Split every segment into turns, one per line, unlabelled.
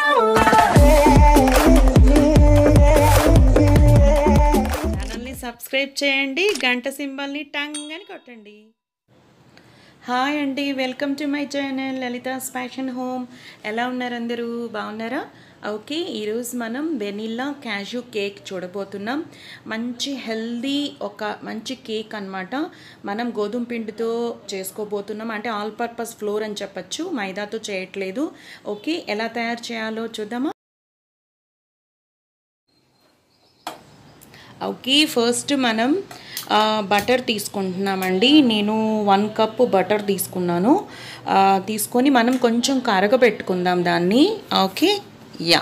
ఛానల్ని సబ్స్క్రైబ్ చేయండి గంట సింబల్ని టంగ్ అని కొట్టండి హాయ్ అండి welcome to my channel Lalitha's fashion home ఎలా ఉన్నారు అందరూ బాగున్నారా ఓకే ఈరోజు మనం వెనిల్లా క్యాషూ కేక్ చూడబోతున్నాం మంచి హెల్దీ ఒక మంచి కేక్ అన్నమాట మనం గోధుమ పిండితో చేసుకోబోతున్నాం అంటే ఆల్ పర్పస్ ఫ్లోర్ అని చెప్పచ్చు మైదాతో చేయట్లేదు ఓకే ఎలా తయారు చేయాలో చూద్దామా ఓకే ఫస్ట్ మనం ఆ, బటర్ తీసుకుంటున్నామండి నేను వన్ కప్ బటర్ తీసుకున్నాను ఆ, తీసుకొని మనం కొంచెం కరగబెట్టుకుందాం దాన్ని ఓకే యా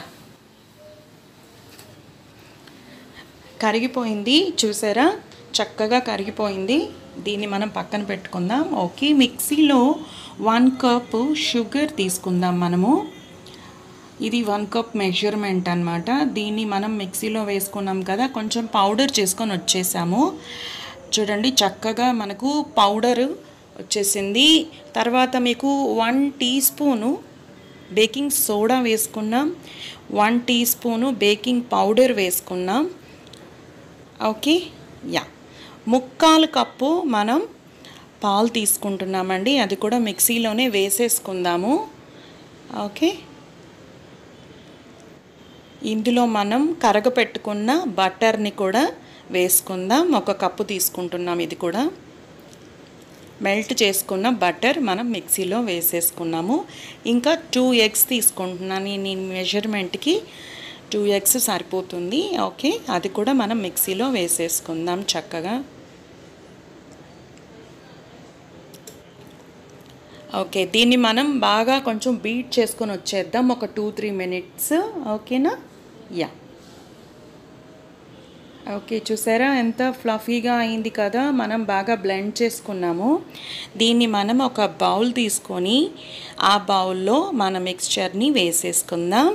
కరిగిపోయింది చూసారా చక్కగా కరిగిపోయింది దీన్ని మనం పక్కన పెట్టుకుందాం ఓకే మిక్సీలో వన్ కప్ షుగర్ తీసుకుందాం మనము ఇది వన్ కప్ మెజర్మెంట్ అనమాట దీన్ని మనం మిక్సీలో వేసుకున్నాం కదా కొంచెం పౌడర్ చేసుకొని వచ్చేసాము చూడండి చక్కగా మనకు పౌడర్ వచ్చేసింది తర్వాత మీకు one teaspoon baking soda వేసుకున్నాం one teaspoon baking powder వేసుకున్నాం ఓకే యా ముక్కాలు కప్పు మనం పాలు తీసుకుంటున్నామండి అది కూడా మిక్సీలోనే వేసేసుకుందాము ఓకే ఇందులో మనం కరగపెట్టుకున్న బటర్ని కూడా వేసుకుందాం ఒక కప్పు తీసుకుంటున్నాం ఇది కూడా మెల్ట్ చేసుకున్న బటర్ మనం మిక్సీలో వేసేసుకున్నాము ఇంకా టూ ఎగ్స్ తీసుకుంటున్నాను నేను మెజర్మెంట్కి టూ ఎగ్స్ సరిపోతుంది ఓకే అది కూడా మనం మిక్సీలో వేసేసుకుందాం చక్కగా ఓకే దీన్ని మనం బాగా కొంచెం బీట్ చేసుకొని వచ్చేద్దాం ఒక టూ త్రీ మినిట్స్ ఓకేనా యా ఓకే చూసారా ఎంత ఫ్లఫీగా అయింది కదా మనం బాగా బ్లెండ్ చేసుకున్నాము దీన్ని మనం ఒక బౌల్ తీసుకొని ఆ బౌల్లో మన మిక్స్చర్ని వేసేసుకుందాం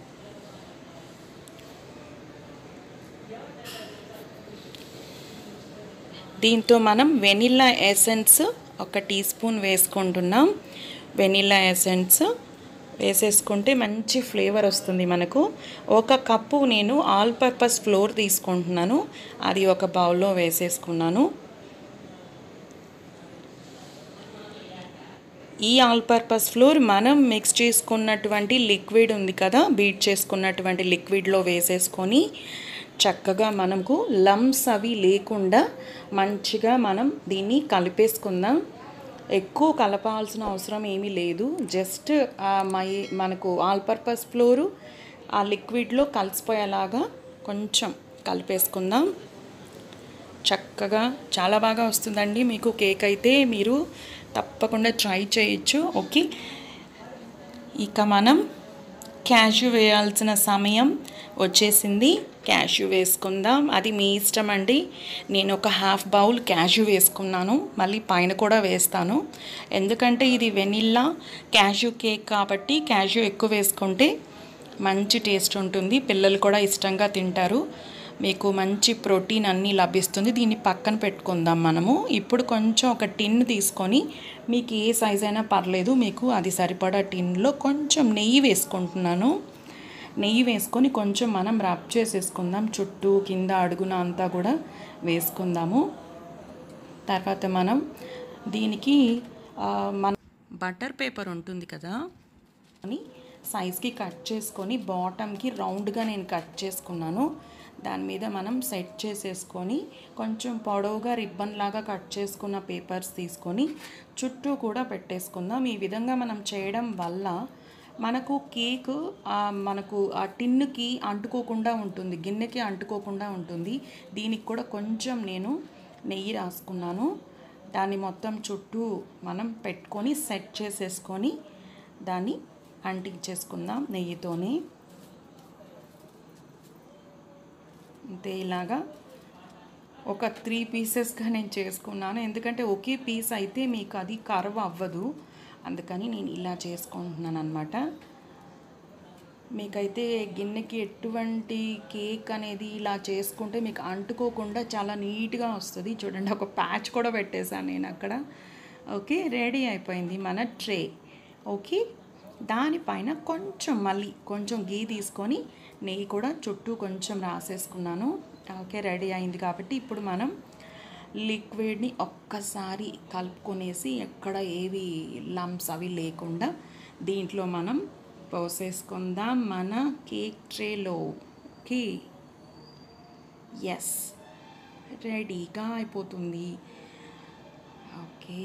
దీంతో మనం వెనిల్లా ఎసెన్స్ ఒక టీ స్పూన్ వేసుకుంటున్నాం వెనిల్లా ఎసెన్స్ వేసేసుకుంటే మంచి ఫ్లేవర్ వస్తుంది మనకు ఒక కప్పు నేను ఆల్ పర్పస్ ఫ్లోర్ తీసుకుంటున్నాను అది ఒక బౌల్లో వేసేసుకున్నాను ఈ ఆల్ పర్పస్ ఫ్లోర్ మనం మిక్స్ చేసుకున్నటువంటి లిక్విడ్ ఉంది కదా బీట్ చేసుకున్నటువంటి లిక్విడ్లో వేసేసుకొని చక్కగా మనకు లమ్స్ అవి లేకుండా మంచిగా మనం దీన్ని కలిపేసుకుందాం ఎక్కువ కలపాల్సిన అవసరం ఏమీ లేదు జస్ట్ మై మనకు ఆల్ పర్పస్ ఫ్లోరు ఆ లిక్విడ్లో కలిసిపోయేలాగా కొంచెం కలిపేసుకుందాం చక్కగా చాలా బాగా వస్తుందండి మీకు కేక్ అయితే మీరు తప్పకుండా ట్రై చేయొచ్చు ఓకే ఇక మనం క్యాషు వేయాల్సిన సమయం వచ్చేసింది క్యాషు వేసుకుందాం అది మీ ఇష్టం అండి నేను ఒక హాఫ్ బౌల్ క్యాషు వేసుకున్నాను మళ్ళీ పైన కూడా వేస్తాను ఎందుకంటే ఇది వెనిల్లా క్యాషు కేక్ కాబట్టి క్యాషు ఎక్కువ వేసుకుంటే మంచి టేస్ట్ ఉంటుంది పిల్లలు కూడా ఇష్టంగా తింటారు మీకు మంచి ప్రోటీన్ అన్నీ లభిస్తుంది దీన్ని పక్కన పెట్టుకుందాం మనము ఇప్పుడు కొంచెం ఒక టిన్ తీసుకొని మీకు ఏ సైజ్ అయినా పర్లేదు మీకు అది సరిపడా టిన్లో కొంచెం నెయ్యి వేసుకుంటున్నాను నెయ్యి వేసుకొని కొంచెం మనం రబ్ చేసేసుకుందాం చుట్టూ కింద అడుగున అంతా కూడా వేసుకుందాము తర్వాత మనం దీనికి ఆ, మన బటర్ పేపర్ ఉంటుంది కదా అని సైజ్కి కట్ చేసుకొని బాటమ్కి రౌండ్గా నేను కట్ చేసుకున్నాను దాని మీద మనం సెట్ చేసేసుకొని కొంచెం పొడవుగా రిబ్బన్ లాగా కట్ చేసుకున్న పేపర్స్ తీసుకొని చుట్టూ కూడా పెట్టేసుకుందాం ఈ విధంగా మనం చేయడం వల్ల మనకు కేక్ ఆ, మనకు ఆ టిన్నుకి అంటుకోకుండా ఉంటుంది గిన్నెకి అంటుకోకుండా ఉంటుంది దీనికి కూడా కొంచెం నేను నెయ్యి రాసుకున్నాను దాన్ని మొత్తం చుట్టూ మనం పెట్టుకొని సెట్ చేసేసుకొని దాన్ని అంటించేసుకుందాం నెయ్యితోని అంతే ఇలాగా ఒక త్రీ పీసెస్గా నేను చేసుకున్నాను ఎందుకంటే ఒకే పీస్ అయితే మీకు అది కర్వ్ అవ్వదు అందుకని నేను ఇలా చేసుకుంటున్నాను అనమాట మీకైతే గిన్నెకి ఎటువంటి కేక్ అనేది ఇలా చేసుకుంటే మీకు అంటుకోకుండా చాలా నీట్గా వస్తుంది చూడండి ఒక ప్యాచ్ కూడా పెట్టేశాను నేను అక్కడ ఓకే రెడీ అయిపోయింది మన ట్రే ఓకే దానిపైన కొంచెం మళ్ళీ కొంచెం గీ తీసుకొని నెయ్యి కూడా చుట్టూ కొంచెం రాసేసుకున్నాను ఓకే రెడీ అయింది కాబట్టి ఇప్పుడు మనం లిక్విడ్ని ఒక్కసారి కలుపుకొనేసి ఎక్కడ ఏవి లమ్స్ అవి లేకుండా దీంట్లో మనం పోసేసుకుందాం మన కేక్ ట్రేలోకి ఎస్ రెడీగా అయిపోతుంది ఓకే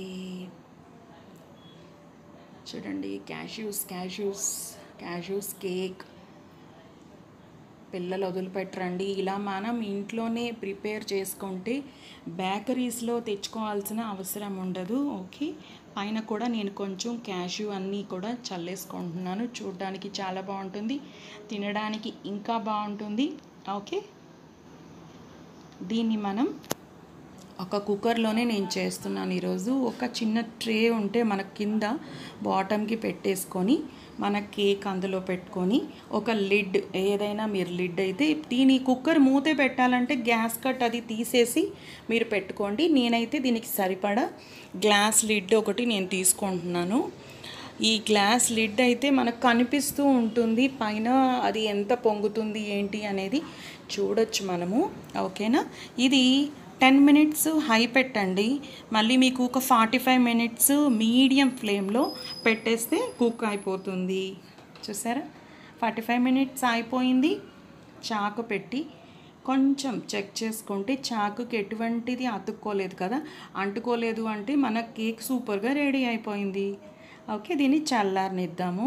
చూడండి క్యాష్యూస్ క్యాష్యూస్ క్యాష్యూస్ కేక్ పిల్లలు వదిలిపెట్టరండి ఇలా మనం ఇంట్లోనే ప్రిపేర్ చేసుకుంటే బేకరీస్లో తెచ్చుకోవాల్సిన అవసరం ఉండదు ఓకే పైన కూడా నేను కొంచెం క్యాష్యూ అన్నీ కూడా చల్లేసుకుంటున్నాను చూడడానికి చాలా బాగుంటుంది తినడానికి ఇంకా బాగుంటుంది ఓకే దీన్ని మనం ఒక కుక్కర్లోనే నేను చేస్తున్నాను ఈరోజు ఒక చిన్న ట్రే ఉంటే మన కింద బాటమ్కి పెట్టేసుకొని మన కేక్ అందులో పెట్టుకొని ఒక లిడ్ ఏదైనా మీరు లిడ్ అయితే దీని కుక్కర్ మూతే పెట్టాలంటే గ్యాస్ కట్ అది తీసేసి మీరు పెట్టుకోండి నేనైతే దీనికి సరిపడా గ్లాస్ లిడ్ ఒకటి నేను తీసుకుంటున్నాను ఈ గ్లాస్ లిడ్ అయితే మనకు కనిపిస్తూ ఉంటుంది పైన అది ఎంత పొంగుతుంది ఏంటి అనేది చూడొచ్చు మనము ఓకేనా ఇది టెన్ మినిట్స్ హై పెట్టండి మళ్ళీ మీకు ఒక ఫార్టీ ఫైవ్ మినిట్స్ మీడియం ఫ్లేమ్లో పెట్టేస్తే కుక్ అయిపోతుంది చూసారా ఫార్టీ ఫైవ్ మినిట్స్ అయిపోయింది చాకు పెట్టి కొంచెం చెక్ చేసుకుంటే చాకుకి ఎటువంటిది అతుక్కోలేదు కదా అంటుకోలేదు అంటే మన కేక్ సూపర్గా రెడీ అయిపోయింది ఓకే దీన్ని చల్లారనిద్దాము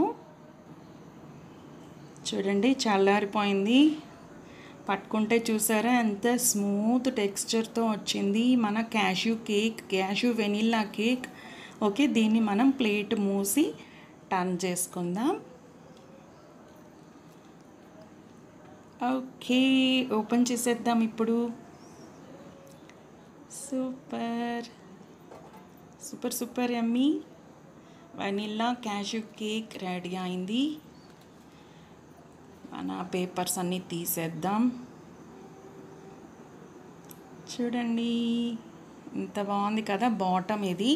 చూడండి చల్లారిపోయింది పట్టుకుంటే చూసారా ఎంత స్మూత్ టెక్స్చర్తో వచ్చింది మన cashew cake cashew vanilla cake okay దీన్ని మనం ప్లేట్ మూసి టర్న్ చేసుకుందాం ఓకే ఓపెన్ చేసేద్దాం ఇప్పుడు సూపర్ సూపర్ సూపర్ ఎమ్మీ వెనిల్లా క్యాష్యూ కేక్ రెడీ అయింది మన పేపర్స్ అన్నీ తీసేద్దాం చూడండి ఇంత బాగుంది కదా బాటమ్ ఇది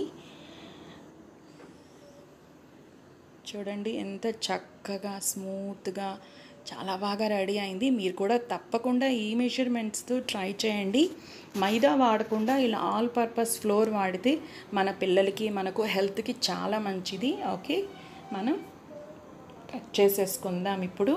చూడండి ఎంత చక్కగా స్మూత్గా చాలా బాగా రెడీ అయింది మీరు కూడా తప్పకుండా ఈ మెజర్మెంట్స్తో ట్రై చేయండి మైదా వాడకుండా ఇలా ఆల్ పర్పస్ ఫ్లోర్ వాడితే మన పిల్లలకి మనకు హెల్త్కి చాలా మంచిది ఓకే మనం కట్ చేసేసుకుందాం ఇప్పుడు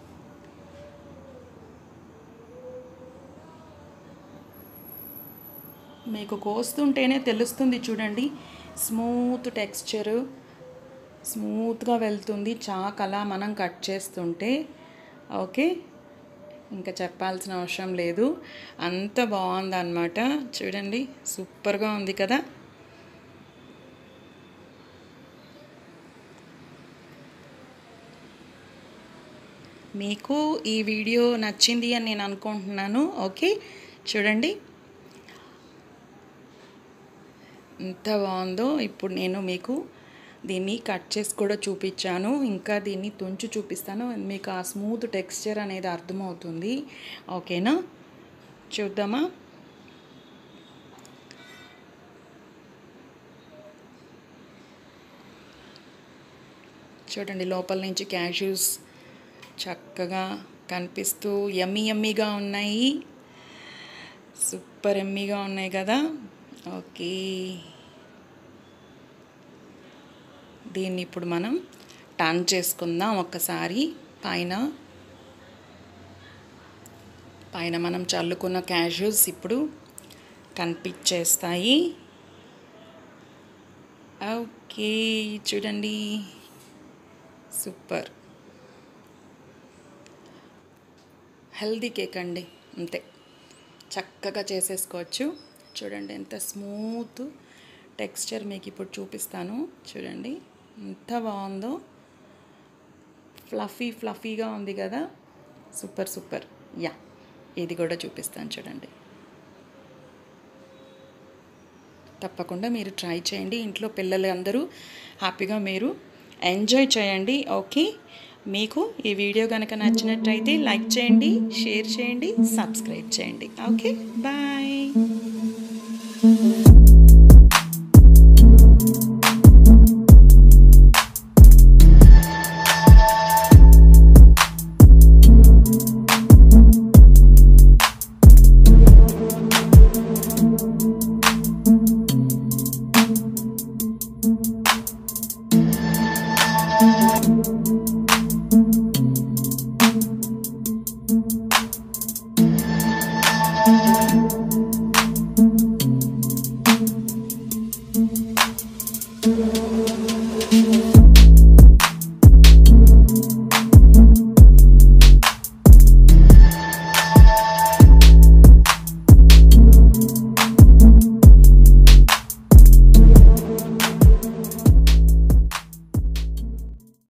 మీకు కోస్తుంటేనే తెలుస్తుంది చూడండి స్మూత్ టెక్స్చరు స్మూత్గా వెళ్తుంది చాక్ అలా మనం కట్ చేస్తుంటే ఓకే ఇంకా చెప్పాల్సిన అవసరం లేదు అంత బాగుందన్నమాట చూడండి సూపర్గా ఉంది కదా మీకు ఈ వీడియో నచ్చింది అని నేను అనుకుంటున్నాను ఓకే చూడండి ఎంత బాగుందో ఇప్పుడు నేను మీకు దీన్ని కట్ చేసి కూడా చూపించాను ఇంకా దీన్ని తుంచి చూపిస్తాను మీకు ఆ స్మూత్ టెక్స్చర్ అనేది అర్థమవుతుంది ఓకేనా చూద్దామా చూడండి లోపల నుంచి క్యాష్యూస్ చక్కగా కనిపిస్తూ యమ్మీ యమ్మీగా ఉన్నాయి సూపర్ ఎమ్మీగా ఉన్నాయి కదా ఓకే దీన్ని ఇప్పుడు మనం టర్న్ చేసుకుందాం ఒక్కసారి పైన పైన మనం చల్లుకున్న క్యాష్యూస్ ఇప్పుడు కనిపించేస్తాయి ఓకే చూడండి సూపర్ హెల్దీ కేక్ అండి అంతే చక్కగా చేసేసుకోవచ్చు చూడండి ఎంత స్మూత్ టెక్స్చర్ మీకు ఇప్పుడు చూపిస్తాను చూడండి ఎంత బాగుందో ఫ్లఫీ ఫ్లఫీగా ఉంది కదా సూపర్ సూపర్ యా ఇది కూడా చూపిస్తాను చూడండి తప్పకుండా మీరు ట్రై చేయండి ఇంట్లో పిల్లలు అందరూ హ్యాపీగా మీరు ఎంజాయ్ చేయండి ఓకే మీకు ఈ వీడియో కనుక నచ్చినట్టయితే లైక్ చేయండి షేర్ చేయండి సబ్స్క్రైబ్ చేయండి ఓకే బాయ్